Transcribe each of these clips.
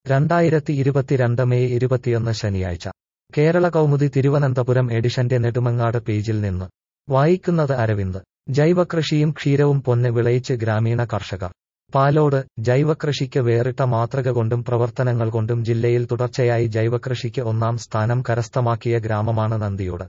രണ്ടായിരത്തി ഇരുപത്തിരണ്ട് മെയ് ഇരുപത്തിയൊന്ന് ശനിയാഴ്ച കേരള കൗമുദി തിരുവനന്തപുരം എഡിഷന്റെ നെടുമങ്ങാട് പേജിൽ നിന്ന് വായിക്കുന്നത് അരവിന്ദ് ജൈവകൃഷിയും ക്ഷീരവും പൊന്ന് വിളയിച്ച് ഗ്രാമീണ കർഷകർ പാലോട് ജൈവകൃഷിക്ക് വേറിട്ട മാതൃക കൊണ്ടും പ്രവർത്തനങ്ങൾ കൊണ്ടും ജില്ലയിൽ തുടർച്ചയായി ജൈവകൃഷിക്ക് ഒന്നാം സ്ഥാനം കരസ്ഥമാക്കിയ ഗ്രാമമാണ് നന്ദിയോട്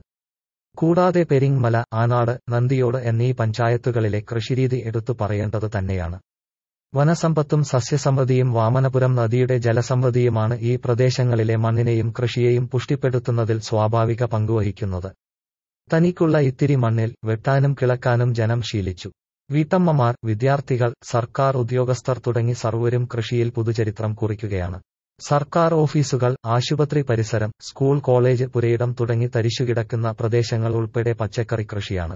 കൂടാതെ പെരിങ്മല ആനാട് നന്ദിയോട് എന്നീ പഞ്ചായത്തുകളിലെ കൃഷിരീതി എടുത്തു പറയേണ്ടത് തന്നെയാണ് വനസമ്പത്തും സസ്യസമ്പതിയും വാമനപുരം നദിയുടെ ജലസമ്പതിയുമാണ് ഈ പ്രദേശങ്ങളിലെ മണ്ണിനെയും കൃഷിയെയും പുഷ്ടിപ്പെടുത്തുന്നതിൽ സ്വാഭാവിക പങ്കുവഹിക്കുന്നത് തനിക്കുള്ള ഇത്തിരി മണ്ണിൽ വെട്ടാനും കിളക്കാനും ജനം ശീലിച്ചു വീട്ടമ്മമാർ വിദ്യാർത്ഥികൾ സർക്കാർ ഉദ്യോഗസ്ഥർ തുടങ്ങി സർവരും കൃഷിയിൽ പുതുചരിത്രം കുറിക്കുകയാണ് സർക്കാർ ഓഫീസുകൾ ആശുപത്രി പരിസരം സ്കൂൾ കോളേജ് പുരയിടം തുടങ്ങി തരിശുകിടക്കുന്ന പ്രദേശങ്ങൾ ഉൾപ്പെടെ പച്ചക്കറി കൃഷിയാണ്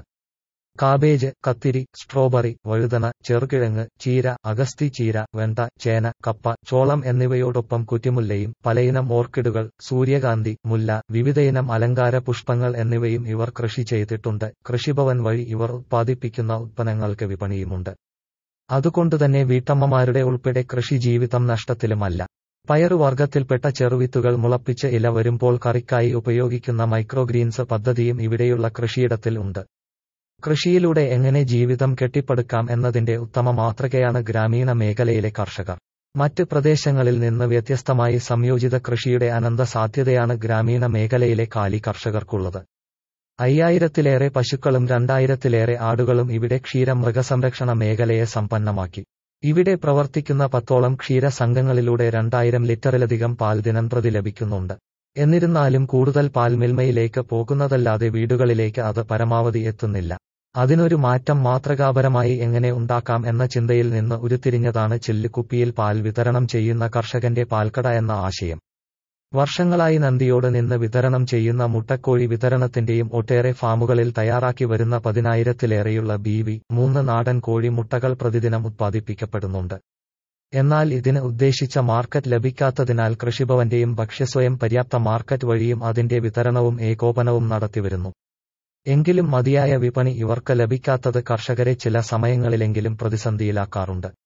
കാബേജ് കത്തിരി സ്ട്രോബറി വഴുതന ചെറുകിഴങ്ങ് ചീര അഗസ്തി ചീര വെണ്ട ചേന കപ്പ ചോളം എന്നിവയോടൊപ്പം കുറ്റിമുല്ലയും പലയിനം ഓർക്കിഡുകൾ സൂര്യകാന്തി മുല്ല വിവിധയിനം അലങ്കാര പുഷ്പങ്ങൾ എന്നിവയും ഇവർ കൃഷി ചെയ്തിട്ടുണ്ട് കൃഷിഭവൻ വഴി ഇവർ ഉത്പാദിപ്പിക്കുന്ന ഉത്പന്നങ്ങൾക്ക് വിപണിയുമുണ്ട് അതുകൊണ്ടുതന്നെ വീട്ടമ്മമാരുടെ ഉൾപ്പെടെ കൃഷി ജീവിതം നഷ്ടത്തിലുമല്ല പയറുവർഗത്തിൽപ്പെട്ട ചെറുവിത്തുകൾ മുളപ്പിച്ച് ഇല വരുമ്പോൾ കറിക്കായി ഉപയോഗിക്കുന്ന മൈക്രോഗ്രീൻസ് പദ്ധതിയും ഇവിടെയുള്ള കൃഷിയിടത്തിൽ ഉണ്ട് കൃഷിയിലൂടെ എങ്ങനെ ജീവിതം കെട്ടിപ്പടുക്കാം എന്നതിന്റെ ഉത്തമ മാതൃകയാണ് ഗ്രാമീണ മേഖലയിലെ കർഷകർ മറ്റ് പ്രദേശങ്ങളിൽ നിന്ന് വ്യത്യസ്തമായി സംയോജിത കൃഷിയുടെ അനന്ത സാധ്യതയാണ് ഗ്രാമീണ മേഖലയിലെ കാലി കർഷകർക്കുള്ളത് അയ്യായിരത്തിലേറെ പശുക്കളും രണ്ടായിരത്തിലേറെ ആടുകളും ഇവിടെ ക്ഷീര മൃഗസംരക്ഷണ മേഖലയെ സമ്പന്നമാക്കി ഇവിടെ പ്രവർത്തിക്കുന്ന പത്തോളം ക്ഷീര സംഘങ്ങളിലൂടെ രണ്ടായിരം ലിറ്ററിലധികം പാൽ ദിനംപ്രതി ലഭിക്കുന്നുണ്ട് എന്നിരുന്നാലും കൂടുതൽ പാൽ മിൽമയിലേക്ക് പോകുന്നതല്ലാതെ വീടുകളിലേക്ക് അത് പരമാവധി എത്തുന്നില്ല അതിനൊരു മാറ്റം മാതൃകാപരമായി എങ്ങനെ ഉണ്ടാക്കാം എന്ന ചിന്തയിൽ നിന്ന് ഉരുത്തിരിഞ്ഞതാണ് ചില്ലുകുപ്പിയിൽ പാൽ വിതരണം ചെയ്യുന്ന കർഷകന്റെ പാൽക്കട എന്ന ആശയം വർഷങ്ങളായി നന്ദിയോട് നിന്ന് വിതരണം ചെയ്യുന്ന മുട്ടക്കോഴി വിതരണത്തിന്റെയും ഒട്ടേറെ ഫാമുകളിൽ തയ്യാറാക്കി വരുന്ന പതിനായിരത്തിലേറെയുള്ള ബി വി മൂന്ന് നാടൻ കോഴി മുട്ടകൾ പ്രതിദിനം ഉത്പാദിപ്പിക്കപ്പെടുന്നുണ്ട് എന്നാൽ ഇതിന് ഉദ്ദേശിച്ച മാർക്കറ്റ് ലഭിക്കാത്തതിനാൽ കൃഷിഭവന്റെയും ഭക്ഷ്യസ്വയം പര്യാപ്ത മാർക്കറ്റ് വഴിയും അതിന്റെ വിതരണവും ഏകോപനവും നടത്തിവരുന്നു എങ്കിലും മതിയായ വിപണി ഇവർക്ക് ലഭിക്കാത്തത് കർഷകരെ ചില സമയങ്ങളിലെങ്കിലും പ്രതിസന്ധിയിലാക്കാറുണ്ട്